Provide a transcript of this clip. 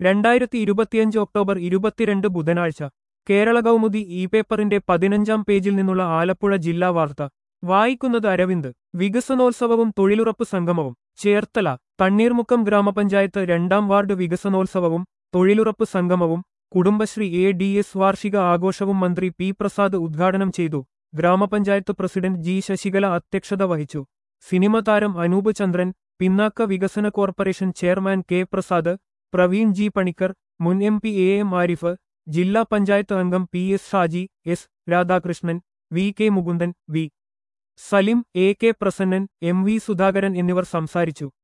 രണ്ടായിരത്തി ഇരുപത്തിയഞ്ച് ഒക്ടോബർ ഇരുപത്തിരണ്ട് ബുധനാഴ്ച കേരള കൗമുദി ഇ പേപ്പറിന്റെ പതിനഞ്ചാം പേജിൽ നിന്നുള്ള ആലപ്പുഴ ജില്ലാ വാർത്ത വായിക്കുന്നത് അരവിന്ദ് വികസനോത്സവവും തൊഴിലുറപ്പ് സംഗമവും ചേർത്തല തണ്ണീർമുക്കം ഗ്രാമപഞ്ചായത്ത് രണ്ടാം വാർഡ് വികസനോത്സവവും തൊഴിലുറപ്പ് സംഗമവും കുടുംബശ്രീ എ ഡി എസ് വാർഷിക ആഘോഷവും മന്ത്രി പി പ്രസാദ് ഉദ്ഘാടനം ചെയ്തു ഗ്രാമപഞ്ചായത്ത് പ്രസിഡന്റ് ജി ശശികല അധ്യക്ഷത വഹിച്ചു സിനിമ താരം അനൂപ് ചന്ദ്രൻ പിന്നാക്ക വികസന corporation chairman K Prasad Praveen G Panicker മുൻ M P A M Arif ജില്ലാ പഞ്ചായത്ത് അംഗം P S Shaji S Radhakrishnan V K Mukundan V Salim A K Prasannan M V Sudhakaran എന്നിവർ സംസാരിച്ചു